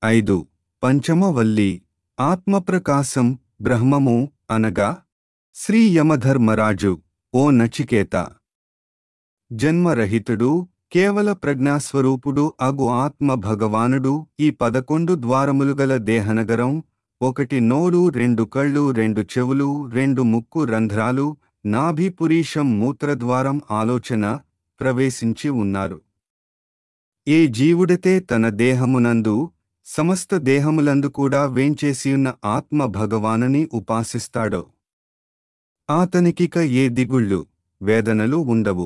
ఐదు పంచమవల్లి ఆత్మప్రకాశం బ్రహ్మము అనగా శ్రీ యమధర్మరాజు ఓ నచికేత జన్మరహితుడు కేవల ప్రజ్ఞాస్వరూపుడు అగు ఆత్మ భగవానుడు ఈ పదకొండు ద్వారములు గల దేహనగరం ఒకటి నోరు రెండు కళ్ళు రెండు చెవులు రెండు ముక్కు రంధ్రాలు నాభిపురీషం మూత్రద్వారం ఆలోచన ప్రవేశించి ఉన్నారు ఏ జీవుడితే తన దేహమునందు సమస్త దేహములందు కూడా వేంచేసియున్న ఆత్మ భగవానుని ఉపాసిస్తాడో ఆతనికిక ఏ దిగుళ్ళు వేదనలు ఉండవు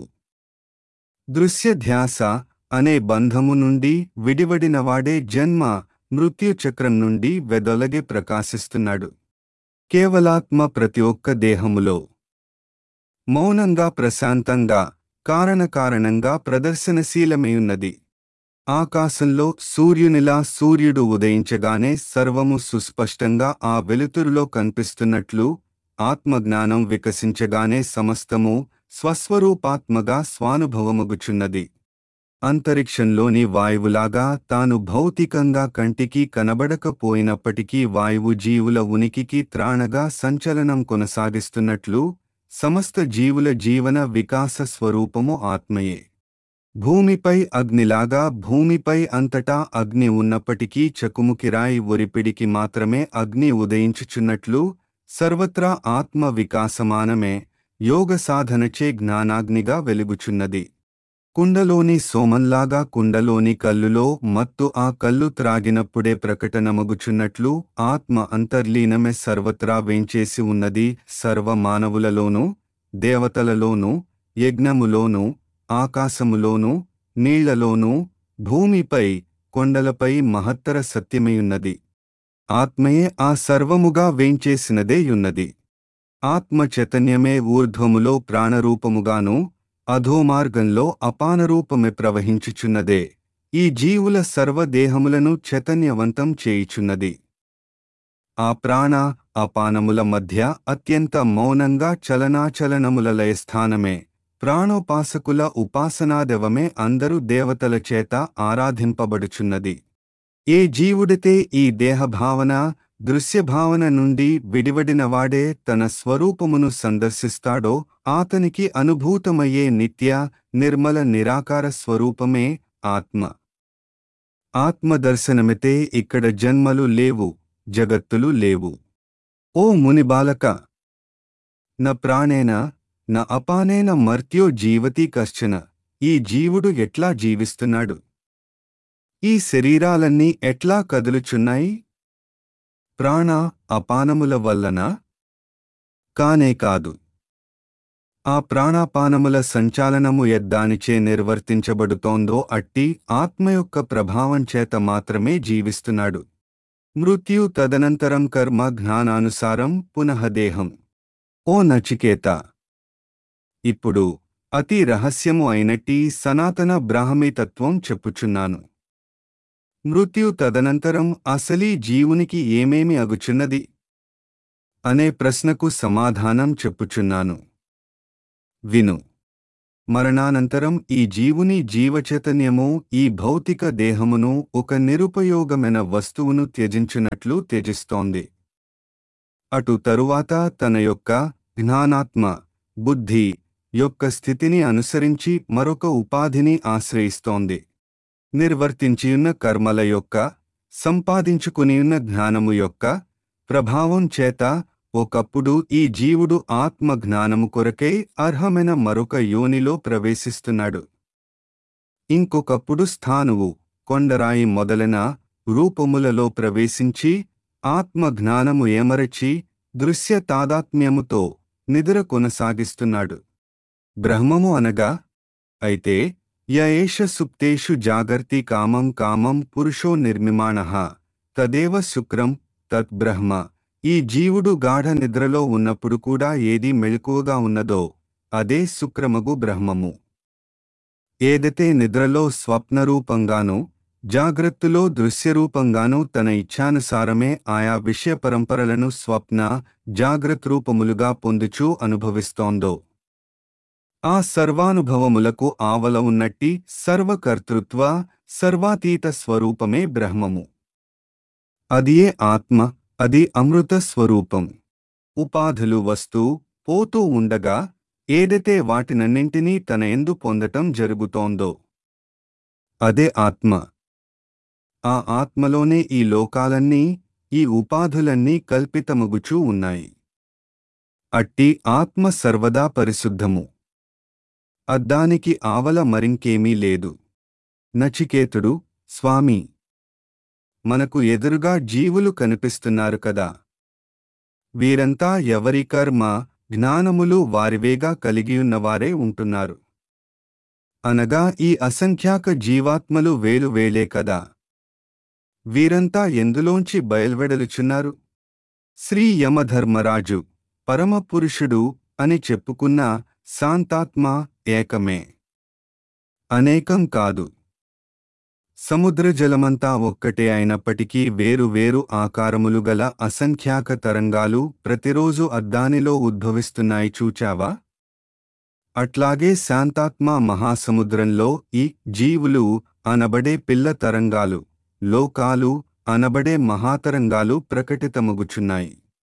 దృశ్య ధ్యాస అనే బంధము నుండి విడివడినవాడే జన్మ మృత్యుచక్రం నుండి వెదొలగే ప్రకాశిస్తున్నాడు కేవలాత్మ ప్రతి ఒక్క దేహములో మౌనంగా ప్రశాంతంగా కారణకారణంగా ప్రదర్శనశీలమైయున్నది ఆకాశంలో సూర్యునిలా సూర్యుడు ఉదయించగానే సర్వము సుస్పష్టంగా ఆ వెలుతురులో కనిపిస్తున్నట్లు ఆత్మజ్ఞానం వికసించగానే సమస్తము స్వస్వరూపాత్మగా స్వానుభవమగుచున్నది అంతరిక్షంలోని వాయువులాగా తాను భౌతికంగా కంటికి కనబడకపోయినప్పటికీ వాయువు జీవుల ఉనికికి త్రాణగా సంచలనం కొనసాగిస్తున్నట్లు సమస్త జీవుల జీవన వికాస స్వరూపము ఆత్మయే భూమిపై అగ్నిలాగా భూమిపై అంతటా అగ్ని ఉన్నప్పటికీ చకుముకిరాయి ఒరిపిడికి మాత్రమే అగ్ని ఉదయించుచున్నట్లు సర్వత్రా ఆత్మ వికాసమానమే యోగ సాధనచే జ్ఞానాగ్నిగా వెలుగుచున్నది కుండలోని సోమంలాగా కుండలోని కల్లులో మత్తు ఆ కల్లు త్రాగినప్పుడే ప్రకటనమగుచున్నట్లు ఆత్మ అంతర్లీనమే సర్వత్రా వేంచేసి ఉన్నది సర్వ మానవులలోనూ దేవతలలోనూ యజ్ఞములోనూ ఆకాశములోనూ నీళ్లలోనూ భూమిపై కొండలపై మహత్తర సత్యమయున్నది ఆత్మయే ఆ సర్వముగా వేంచేసినదే యున్నది ఆత్మ చైతన్యమే ఊర్ధ్వములో ప్రాణరూపముగాను అధోమార్గంలో అపానరూపమే ప్రవహించుచున్నదే ఈ జీవుల సర్వదేహములను చైతన్యవంతం చేయుచున్నది ఆ ప్రాణ అపానముల మధ్య అత్యంత మౌనంగా చలనాచలనముల లయస్థానమే ప్రాణోపాసకుల ఉపాసనాదవమే అందరు దేవతల చేత ఆరాధింపబడుచున్నది ఏ జీవుడితే ఈ దేహభావన దృశ్యభావన నుండి విడివడినవాడే తన స్వరూపమును సందర్శిస్తాడో ఆతనికి అనుభూతమయ్యే నిత్య నిర్మల నిరాకార స్వరూపమే ఆత్మ ఆత్మదర్శనమితే ఇక్కడ జన్మలు లేవు జగత్తులు లేవు ఓ మునిబాలక న ప్రాణేన న అపానేన మర్త్యో జీవతి కశ్చన ఈ జీవుడు ఎట్లా జీవిస్తున్నాడు ఈ శరీరాలన్నీ ఎట్లా కదులుచున్నాయి ప్రాణ అపానముల వల్లన కానే కాదు ఆ ప్రాణాపానముల సంచాలనము ఎద్దానిచే నిర్వర్తించబడుతోందో అట్టి ఆత్మ యొక్క ప్రభావం చేత మాత్రమే జీవిస్తున్నాడు మృత్యు తదనంతరం కర్మ జ్ఞానానుసారం పునః దేహం ఓ నచికేత ఇప్పుడు అతి రహస్యము అయినట్టి సనాతన బ్రాహ్మీతత్వం చెప్పుచున్నాను మృత్యు తదనంతరం అసలీ జీవునికి ఏమేమి అగుచున్నది అనే ప్రశ్నకు సమాధానం చెప్పుచున్నాను విను మరణానంతరం ఈ జీవుని జీవచైతన్యము ఈ భౌతిక దేహమును ఒక నిరుపయోగమైన వస్తువును త్యజించినట్లు త్యజిస్తోంది అటు తరువాత తన యొక్క జ్ఞానాత్మ బుద్ధి యొక్క స్థితిని అనుసరించి మరొక ఉపాధిని ఆశ్రయిస్తోంది నిర్వర్తించియున్న కర్మల యొక్క సంపాదించుకునియున్న జ్ఞానము యొక్క ప్రభావం చేత ఒకప్పుడు ఈ జీవుడు ఆత్మ జ్ఞానము కొరకై అర్హమైన మరొక యోనిలో ప్రవేశిస్తున్నాడు ఇంకొకప్పుడు స్థానువు కొండరాయి మొదలైన రూపములలో ప్రవేశించి ఆత్మ జ్ఞానము ఏమరచి దృశ్య తాదాత్మ్యముతో నిద్ర కొనసాగిస్తున్నాడు బ్రహ్మము అనగా అయితే యయేష సుప్తేషు జాగర్తి కామం కామం పురుషో నిర్మిమాణ తదేవ శుక్రం తత్ బ్రహ్మ ఈ జీవుడు గాఢ నిద్రలో ఉన్నప్పుడు కూడా ఏది మెళుకువగా ఉన్నదో అదే శుక్రమగు బ్రహ్మము ఏదైతే నిద్రలో స్వప్నరూపంగానూ జాగ్రత్తలో దృశ్యరూపంగానూ తన ఇచ్ఛానుసారమే ఆయా విషయ పరంపరలను స్వప్న జాగ్రత్త రూపములుగా పొందుచూ అనుభవిస్తోందో ఆ సర్వానుభవములకు ఆవల ఉన్నట్టి సర్వకర్తృత్వ సర్వాతీత స్వరూపమే బ్రహ్మము అదియే ఆత్మ అది అమృత స్వరూపం ఉపాధులు వస్తూ పోతూ ఉండగా ఏదైతే వాటినన్నింటినీ తన ఎందు పొందటం జరుగుతోందో అదే ఆత్మ ఆ ఆత్మలోనే ఈ లోకాలన్నీ ఈ ఉపాధులన్నీ కల్పితమగుచూ ఉన్నాయి అట్టి ఆత్మ సర్వదా పరిశుద్ధము అద్దానికి ఆవల మరింకేమీ లేదు నచికేతుడు స్వామి మనకు ఎదురుగా జీవులు కనిపిస్తున్నారు కదా వీరంతా ఎవరి కర్మ జ్ఞానములు వారివేగా కలిగియున్నవారే ఉంటున్నారు అనగా ఈ అసంఖ్యాక జీవాత్మలు వేలు వేలే కదా వీరంతా ఎందులోంచి బయల్వెడలుచున్నారు శ్రీ యమధర్మరాజు పరమపురుషుడు అని చెప్పుకున్న శాంతాత్మ ఏకమే అనేకం కాదు సముద్ర జలమంతా ఒక్కటే అయినప్పటికీ వేరు వేరు ఆకారములు గల అసంఖ్యాక తరంగాలు ప్రతిరోజు అద్దానిలో ఉద్భవిస్తున్నాయి చూచావా అట్లాగే శాంతాత్మ మహాసముద్రంలో ఈ జీవులు అనబడే పిల్ల తరంగాలు లోకాలు అనబడే మహాతరంగాలు ప్రకటితమగుచున్నాయి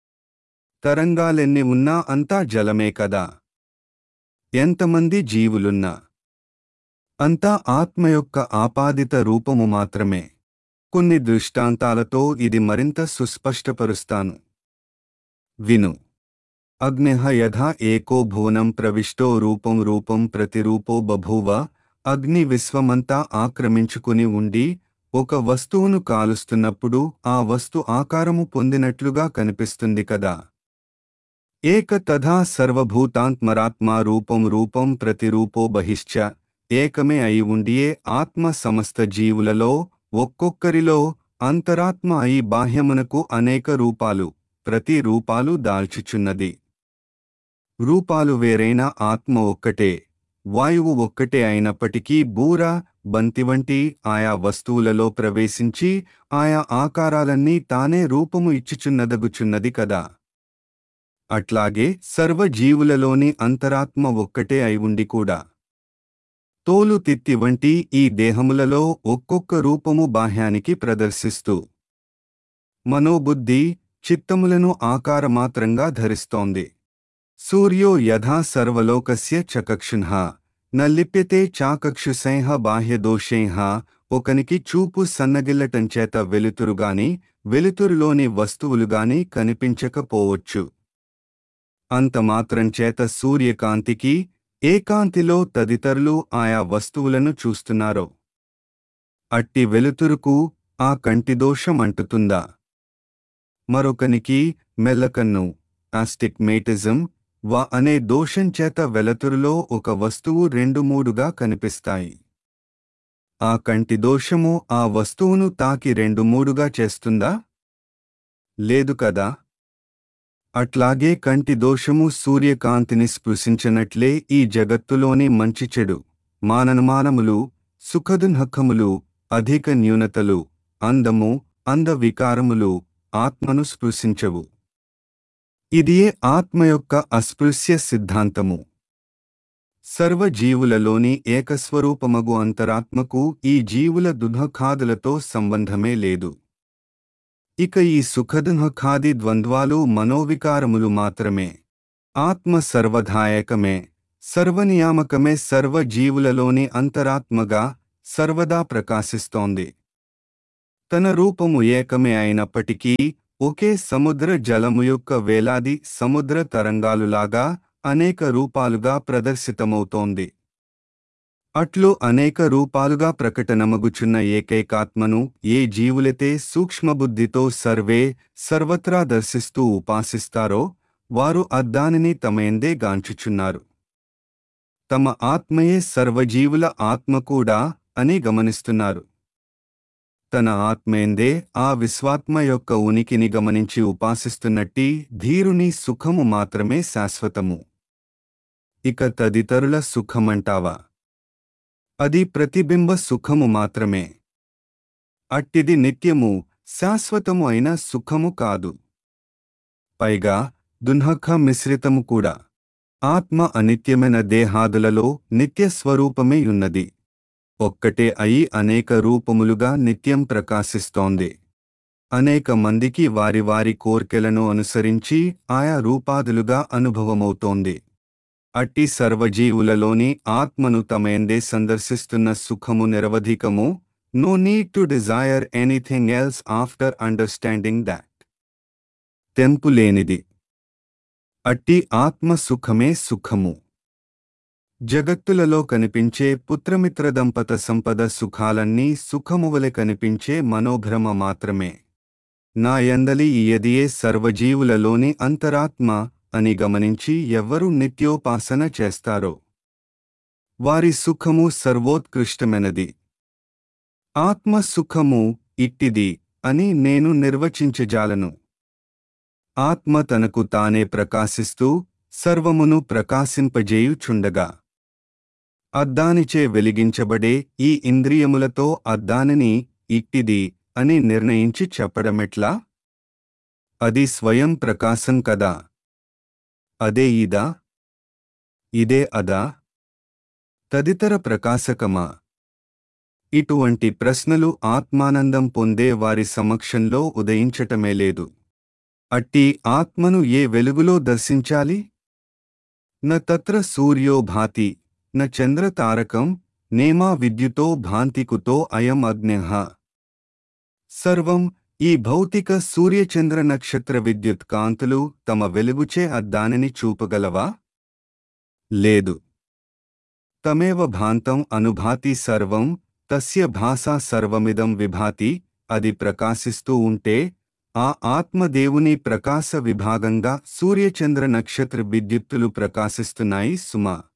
తరంగాలెన్ని ఉన్నా అంతా జలమే కదా ఎంతమంది జీవులున్నా అంతా ఆత్మ యొక్క ఆపాదిత రూపము మాత్రమే కొన్ని దృష్టాంతాలతో ఇది మరింత సుస్పష్టపరుస్తాను విను అగ్నిః యథా ఏకో భువనం ప్రవిష్టో రూపం రూపం ప్రతిరూపో బభూవ అగ్ని విశ్వమంతా ఆక్రమించుకుని ఉండి ఒక వస్తువును కాలుస్తున్నప్పుడు ఆ వస్తు ఆకారము పొందినట్లుగా కనిపిస్తుంది కదా ఏక తథా సర్వభూతాంత్మరాత్మా రూపం రూపం ప్రతిరూపో బహిశ్చ ఏకమే అయి ఉండియే ఆత్మ సమస్త జీవులలో ఒక్కొక్కరిలో అంతరాత్మ అయి బాహ్యమునకు అనేక రూపాలు ప్రతి రూపాలు దాల్చుచున్నది రూపాలు వేరైన ఆత్మ ఒక్కటే వాయువు ఒక్కటే అయినప్పటికీ బూర బంతి వంటి ఆయా వస్తువులలో ప్రవేశించి ఆయా ఆకారాలన్నీ తానే రూపము ఇచ్చుచున్నదగుచున్నది కదా అట్లాగే సర్వజీవులలోని అంతరాత్మ ఒక్కటే అయి ఉండి కూడా తోలు తిత్తి వంటి ఈ దేహములలో ఒక్కొక్క రూపము బాహ్యానికి ప్రదర్శిస్తూ మనోబుద్ధి చిత్తములను ఆకారమాత్రంగా ధరిస్తోంది సూర్యో యథా సర్వలోకస్య చకక్షున్హ నల్లిప్యతే చాకక్షుసైహ బాహ్యదోషైహ ఒకనికి చూపు సన్నగిల్లటంచేత వెలుతురుగాని వెలుతురులోని వస్తువులుగాని కనిపించకపోవచ్చు అంతమాత్రంచేత సూర్యకాంతికి ఏకాంతిలో తదితరులు ఆయా వస్తువులను చూస్తున్నారో అట్టి వెలుతురుకు ఆ కంటిదోషం అంటుతుందా మరొకనికి మెల్లకన్ను ఆస్టిక్మేటిజం వా అనే దోషం చేత వెలుతురులో ఒక వస్తువు రెండు మూడుగా కనిపిస్తాయి ఆ కంటి దోషము ఆ వస్తువును తాకి రెండు మూడుగా చేస్తుందా లేదు కదా అట్లాగే కంటి దోషము సూర్యకాంతిని స్పృశించినట్లే ఈ జగత్తులోని మంచి చెడు మాననుమానములు సుఖదున్హక్కములు అధిక న్యూనతలు అందము అంద వికారములు ఆత్మను స్పృశించవు ఇదియే ఆత్మ యొక్క అస్పృశ్య సిద్ధాంతము సర్వజీవులలోని ఏకస్వరూపమగు అంతరాత్మకు ఈ జీవుల దుఃఖాదులతో సంబంధమే లేదు ఇక ఈ సుఖదుఃఖాది ద్వంద్వాలు మనోవికారములు మాత్రమే ఆత్మ సర్వధాయకమే సర్వనియామకమే సర్వజీవులలోని అంతరాత్మగా సర్వదా ప్రకాశిస్తోంది తన రూపము ఏకమే అయినప్పటికీ ఒకే సముద్ర జలము యొక్క వేలాది సముద్ర తరంగాలులాగా అనేక రూపాలుగా ప్రదర్శితమవుతోంది అట్లు అనేక రూపాలుగా ప్రకటనమగుచున్న ఏకైకాత్మను ఏ జీవులైతే సూక్ష్మబుద్ధితో సర్వే సర్వత్రా దర్శిస్తూ ఉపాసిస్తారో వారు అద్దానిని తమయందే గాంచుచున్నారు తమ ఆత్మయే సర్వజీవుల ఆత్మ కూడా అని గమనిస్తున్నారు తన ఆత్మేందే ఆ విశ్వాత్మ యొక్క ఉనికిని గమనించి ఉపాసిస్తున్నట్టి ధీరుని సుఖము మాత్రమే శాశ్వతము ఇక తదితరుల సుఖమంటావా అది ప్రతిబింబ సుఖము మాత్రమే అట్టిది నిత్యము శాశ్వతము అయిన సుఖము కాదు పైగా దున్హఖ మిశ్రితము కూడా ఆత్మ అనిత్యమైన దేహాదులలో నిత్య స్వరూపమే ఉన్నది ఒక్కటే అయి అనేక రూపములుగా నిత్యం ప్రకాశిస్తోంది అనేక మందికి వారి వారి కోర్కెలను అనుసరించి ఆయా రూపాదులుగా అనుభవమవుతోంది అట్టి సర్వజీవులలోని ఆత్మను తమయందే సందర్శిస్తున్న సుఖము నిరవధికము no need to desire anything else after understanding that తెంపు లేనిది అట్టి ఆత్మ సుఖమే సుఖము జగత్తులలో కనిపించే పుత్రమిత్ర దంపత సంపద సుఖాలన్నీ సుఖమువలె కనిపించే మనోభ్రమ మాత్రమే నా యందలి ఈ యదియే సర్వజీవులలోని అంతరాత్మ అని గమనించి ఎవ్వరు నిత్యోపాసన చేస్తారో వారి సుఖము సర్వోత్కృష్టమైనది ఆత్మ సుఖము ఇట్టిది అని నేను నిర్వచించజాలను ఆత్మ తనకు తానే ప్రకాశిస్తూ సర్వమును ప్రకాశింపజేయుచుండగా అద్దానిచే వెలిగించబడే ఈ ఇంద్రియములతో అద్దానిని ఇట్టిది అని నిర్ణయించి చెప్పడమెట్లా అది స్వయం ప్రకాశం కదా అదే ఇదా ఇదే అదా తదితర ప్రకాశకమా ఇటువంటి ప్రశ్నలు ఆత్మానందం పొందే వారి సమక్షంలో ఉదయించటమే లేదు అట్టి ఆత్మను ఏ వెలుగులో దర్శించాలి న తత్ర సూర్యో భాతి న చంద్రతారకం నేమా విద్యుతో భాంతికుతో అయం అగ్న్యః సర్వం ఈ భౌతిక సూర్యచంద్ర నక్షత్ర విద్యుత్ కాంతులు తమ వెలుగుచే అద్దానిని చూపగలవా లేదు తమేవ భాంతం అనుభాతి సర్వం తస్య భాషా సర్వమిదం విభాతి అది ప్రకాశిస్తూ ఉంటే ఆ ఆత్మదేవుని ప్రకాశ విభాగంగా సూర్యచంద్ర నక్షత్ర విద్యుత్తులు ప్రకాశిస్తున్నాయి సుమా